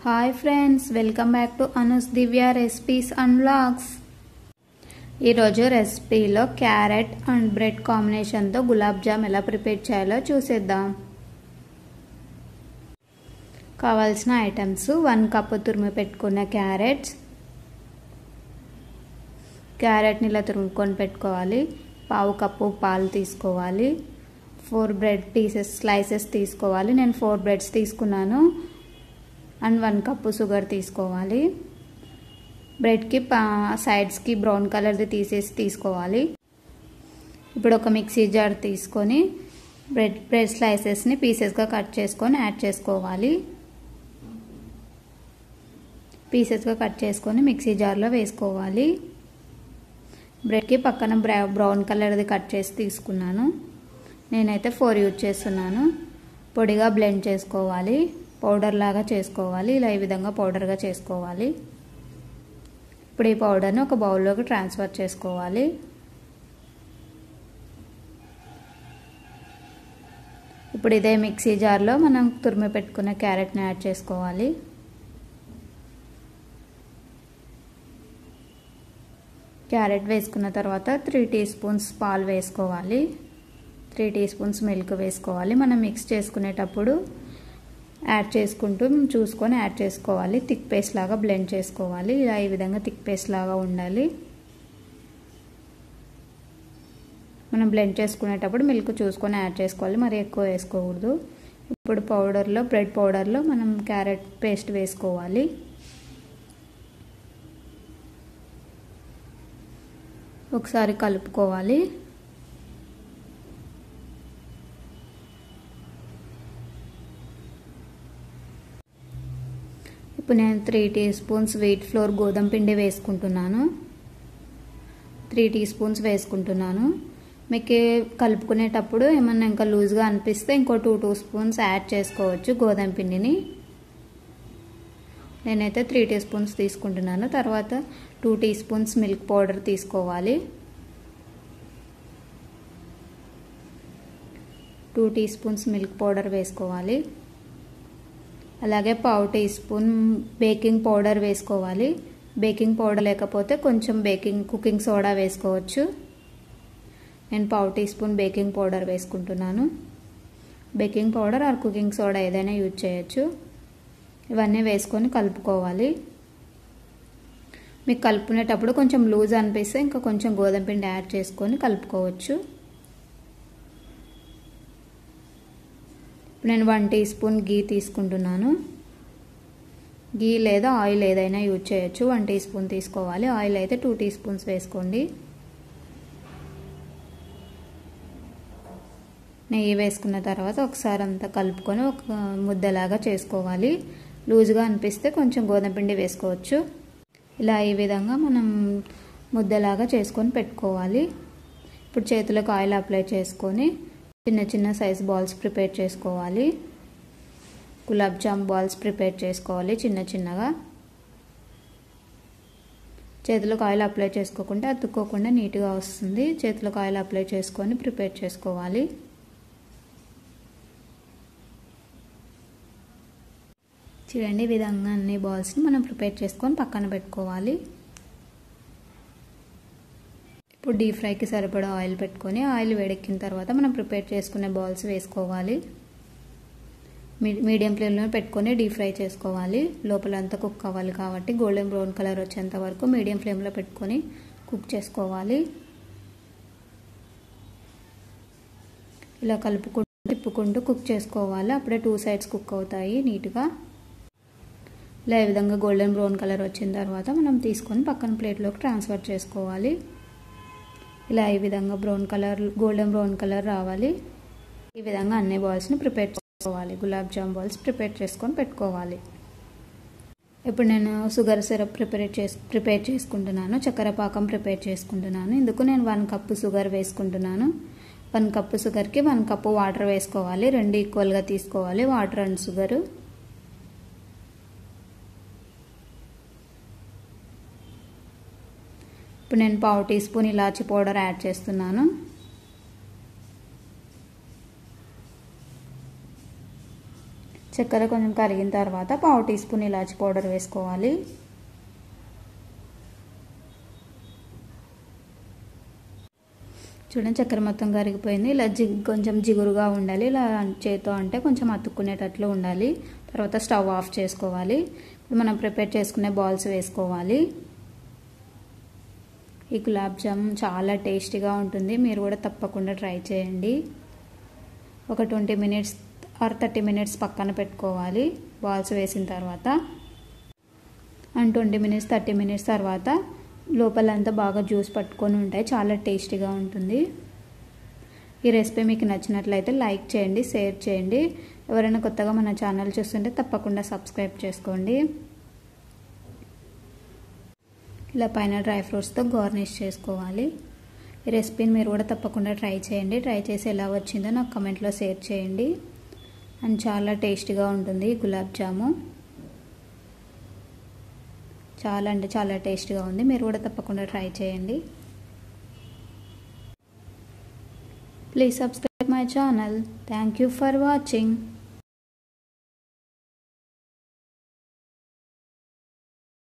hi friends welcome back to Anu's Divya recipes and vlogs ఈరోజు రెసిపీలో carrot and bread కాంబినేషన్తో gulab jam ఎలా ప్రిపేర్ చేయాలో చూసేద్దాం కావాల్సిన ఐటమ్స్ వన్ కప్పు తురిమి పెట్టుకున్న క్యారెట్స్ క్యారెట్ని ఇలా తురుముకొని పెట్టుకోవాలి పావు కప్పు పాలు తీసుకోవాలి ఫోర్ బ్రెడ్ పీసెస్ స్లైసెస్ తీసుకోవాలి నేను ఫోర్ బ్రెడ్స్ తీసుకున్నాను అండ్ వన్ కప్పు షుగర్ తీసుకోవాలి బ్రెడ్కి సైడ్స్కి బ్రౌన్ కలర్ది తీసేసి తీసుకోవాలి ఇప్పుడు ఒక మిక్సీ జార్ తీసుకొని బ్రెడ్ బ్రెడ్ స్లైసెస్ని పీసెస్గా కట్ చేసుకొని యాడ్ చేసుకోవాలి పీసెస్గా కట్ చేసుకొని మిక్సీ జార్లో వేసుకోవాలి బ్రెడ్కి పక్కన బ్రౌన్ కలర్ది కట్ చేసి తీసుకున్నాను నేనైతే ఫోర్ యూజ్ చేస్తున్నాను పొడిగా బ్లెండ్ చేసుకోవాలి పౌడర్ లాగా చేసుకోవాలి ఇలా ఈ విధంగా పౌడర్గా చేసుకోవాలి ఇప్పుడు ఈ పౌడర్ని ఒక బౌల్లోకి ట్రాన్స్ఫర్ చేసుకోవాలి ఇప్పుడు ఇదే మిక్సీ జార్లో మనం తురిమి పెట్టుకున్న క్యారెట్ని యాడ్ చేసుకోవాలి క్యారెట్ వేసుకున్న తర్వాత త్రీ టీ స్పూన్స్ పాలు వేసుకోవాలి త్రీ టీ స్పూన్స్ మిల్క్ వేసుకోవాలి మనం మిక్స్ చేసుకునేటప్పుడు యాడ్ చేసుకుంటూ చూసుకొని యాడ్ చేసుకోవాలి థిక్ పేస్ట్ లాగా బ్లెండ్ చేసుకోవాలి ఇలా ఈ విధంగా థిక్ పేస్ట్ లాగా ఉండాలి మనం బ్లెండ్ చేసుకునేటప్పుడు మిల్క్ చూసుకొని యాడ్ చేసుకోవాలి మరి ఎక్కువ వేసుకోకూడదు ఇప్పుడు పౌడర్లో బ్రెడ్ పౌడర్లో మనం క్యారెట్ పేస్ట్ వేసుకోవాలి ఒకసారి కలుపుకోవాలి ఇప్పుడు నేను three teaspoons wheat flour గోధుమ పిండి వేసుకుంటున్నాను త్రీ టీ స్పూన్స్ వేసుకుంటున్నాను మీకు కలుపుకునేటప్పుడు ఏమన్నా ఇంకా లూజ్గా అనిపిస్తే ఇంకో టూ టూ స్పూన్స్ యాడ్ చేసుకోవచ్చు గోధుమ పిండిని నేనైతే త్రీ టీ స్పూన్స్ తీసుకుంటున్నాను తర్వాత two teaspoons milk powder తీసుకోవాలి two teaspoons milk powder వేసుకోవాలి అలాగే పావు టీ స్పూన్ బేకింగ్ పౌడర్ వేసుకోవాలి బేకింగ్ పౌడర్ లేకపోతే కొంచెం బేకింగ్ కుకింగ్ సోడా వేసుకోవచ్చు నేను పావు టీ స్పూన్ బేకింగ్ పౌడర్ వేసుకుంటున్నాను baking powder or cooking soda ఏదైనా యూజ్ చేయొచ్చు ఇవన్నీ వేసుకొని కలుపుకోవాలి మీకు కలుపుకునేటప్పుడు కొంచెం లూజ్ అనిపిస్తే ఇంకా కొంచెం గోధుమ పిండి యాడ్ చేసుకొని కలుపుకోవచ్చు నేను వన్ టీ స్పూన్ గీ తీసుకుంటున్నాను గీ లేదా ఆయిల్ ఏదైనా యూజ్ చేయొచ్చు వన్ టీ స్పూన్ తీసుకోవాలి ఆయిల్ అయితే టూ టీ స్పూన్స్ వేసుకోండి నెయ్యి వేసుకున్న తర్వాత ఒకసారి అంతా కలుపుకొని ఒక ముద్దలాగా చేసుకోవాలి లూజ్గా అనిపిస్తే కొంచెం గోధుమ పిండి వేసుకోవచ్చు ఇలా ఈ విధంగా మనం ముద్దలాగా చేసుకొని పెట్టుకోవాలి ఇప్పుడు చేతులకు ఆయిల్ అప్లై చేసుకొని చిన్న చిన్న సైజ్ బాల్స్ ప్రిపేర్ చేసుకోవాలి గులాబ్ జామ్ బాల్స్ ప్రిపేర్ చేసుకోవాలి చిన్న చిన్నగా చేతులకు ఆయిల్ అప్లై చేసుకోకుండా అతుక్కోకుండా నీట్గా వస్తుంది చేతులకు ఆయిల్ అప్లై చేసుకొని ప్రిపేర్ చేసుకోవాలి చూడండి ఈ విధంగా అన్ని బాల్స్ని మనం ప్రిపేర్ చేసుకొని పక్కన పెట్టుకోవాలి ఇప్పుడు డీప్ ఫ్రైకి సరిపడా ఆయిల్ పెట్టుకొని ఆయిల్ వేడెక్కిన తర్వాత మనం ప్రిపేర్ చేసుకునే బాల్స్ వేసుకోవాలి మీడియం ఫ్లేమ్లో పెట్టుకొని డీప్ ఫ్రై చేసుకోవాలి లోపల అంతా కుక్ అవ్వాలి కాబట్టి గోల్డెన్ బ్రౌన్ కలర్ వచ్చేంత వరకు మీడియం ఫ్లేమ్లో పెట్టుకొని కుక్ చేసుకోవాలి ఇలా కలుపుకుంటూ తిప్పుకుంటూ కుక్ చేసుకోవాలి అప్పుడే టూ సైడ్స్ కుక్ అవుతాయి నీట్గా ఇలా ఈ విధంగా గోల్డెన్ బ్రౌన్ కలర్ వచ్చిన తర్వాత మనం తీసుకొని పక్కన ప్లేట్లోకి ట్రాన్స్ఫర్ చేసుకోవాలి ఇలా ఈ విధంగా brown colour golden brown colour రావాలి ఈ విధంగా అన్ని బాల్స్ని ప్రిపేర్ చేసుకోవాలి గులాబ్ జామ్ బాల్స్ ప్రిపేర్ చేసుకొని పెట్టుకోవాలి ఇప్పుడు నేను షుగర్ సిరప్ ప్రిపేర్ చేసి ప్రిపేర్ చేసుకుంటున్నాను చక్కెర పాకం ప్రిపేర్ చేసుకుంటున్నాను ఇందుకు నేను వన్ కప్పు షుగర్ వేసుకుంటున్నాను వన్ కప్పు షుగర్కి వన్ కప్పు వాటర్ వేసుకోవాలి రెండు ఈక్వల్గా తీసుకోవాలి వాటర్ అండ్ షుగరు ఇప్పుడు నేను పావు టీ స్పూన్ ఇలాచి పౌడర్ యాడ్ చేస్తున్నాను చక్కెర కొంచెం కరిగిన తర్వాత పావు టీ స్పూన్ ఇలాచి పౌడర్ వేసుకోవాలి చూడండి చక్కెర మొత్తం కరిగిపోయింది ఇలా జిగ్ కొంచెం జిగురుగా ఉండాలి ఇలా చేతో అంటే కొంచెం అతుక్కునేటట్లు ఉండాలి తర్వాత స్టవ్ ఆఫ్ చేసుకోవాలి ఇప్పుడు మనం ప్రిపేర్ చేసుకునే బాల్స్ వేసుకోవాలి ఈ గులాబ్ జామ్ చాలా టేస్టీగా ఉంటుంది మీరు కూడా తప్పకుండా ట్రై చేయండి ఒక twenty minutes or thirty minutes పక్కన పెట్టుకోవాలి బాల్స్ వేసిన తర్వాత and twenty minutes thirty minutes తర్వాత లోపలంతా బాగా జ్యూస్ పట్టుకొని ఉంటాయి చాలా టేస్టీగా ఉంటుంది ఈ రెసిపీ మీకు నచ్చినట్లయితే లైక్ చేయండి షేర్ చేయండి ఎవరైనా కొత్తగా మన ఛానల్ చూస్తుంటే తప్పకుండా సబ్స్క్రైబ్ చేసుకోండి ఇలా పైన డ్రై ఫ్రూట్స్తో గార్నిష్ చేసుకోవాలి ఈ రెసిపీని మీరు కూడా తప్పకుండా ట్రై చేయండి ట్రై చేసి ఎలా వచ్చిందో నాకు కమెంట్లో షేర్ చేయండి అండ్ చాలా టేస్టీగా ఉంటుంది గులాబ్ జాము చాలా అంటే చాలా టేస్ట్గా ఉంది మీరు కూడా తప్పకుండా ట్రై చేయండి please subscribe my channel thank you for watching